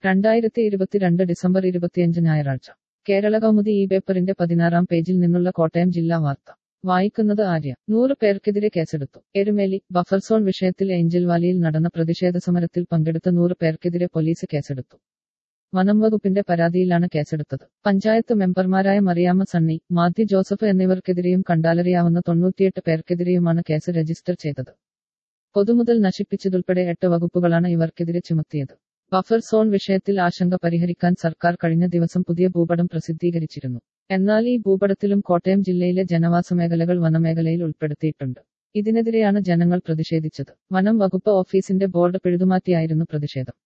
രണ്ടായിരത്തി ഇരുപത്തിരണ്ട് ഡിസംബർ ഇരുപത്തിയഞ്ച് ഞായറാഴ്ച കേരള കൗമുദി ഈ പേപ്പറിന്റെ പതിനാറാം പേജിൽ നിന്നുള്ള കോട്ടയം ജില്ലാ വാർത്ത വായിക്കുന്നത് ആര്യ നൂറ് പേർക്കെതിരെ കേസെടുത്തു എരുമേലി ബഫർ സോൺ വിഷയത്തിൽ ഏഞ്ചൽ വാലിയിൽ നടന്ന പ്രതിഷേധ സമരത്തിൽ പങ്കെടുത്ത നൂറ് പേർക്കെതിരെ പോലീസ് കേസെടുത്തു വനം വകുപ്പിന്റെ പരാതിയിലാണ് കേസെടുത്തത് പഞ്ചായത്ത് മെമ്പർമാരായ മറിയാമ്മ സണ്ണി മാത്യു ജോസഫ് എന്നിവർക്കെതിരെയും കണ്ടാലറിയാവുന്ന തൊണ്ണൂറ്റിയെട്ട് പേർക്കെതിരെയുമാണ് കേസ് രജിസ്റ്റർ ചെയ്തത് പൊതുമുതൽ നശിപ്പിച്ചതുൾപ്പെടെ എട്ട് വകുപ്പുകളാണ് ഇവർക്കെതിരെ ചുമത്തിയത് ബഫർ സോൺ വിഷയത്തിൽ ആശങ്ക പരിഹരിക്കാൻ സർക്കാർ കഴിഞ്ഞ ദിവസം പുതിയ ഭൂപടം പ്രസിദ്ധീകരിച്ചിരുന്നു എന്നാൽ ഈ ഭൂപടത്തിലും കോട്ടയം ജില്ലയിലെ ജനവാസ മേഖലകൾ വനമേഖലയിൽ ഉൾപ്പെടുത്തിയിട്ടുണ്ട് ഇതിനെതിരെയാണ് ജനങ്ങൾ പ്രതിഷേധിച്ചത് വനം വകുപ്പ് ഓഫീസിന്റെ ബോർഡ് പിഴുതുമാറ്റിയായിരുന്നു പ്രതിഷേധം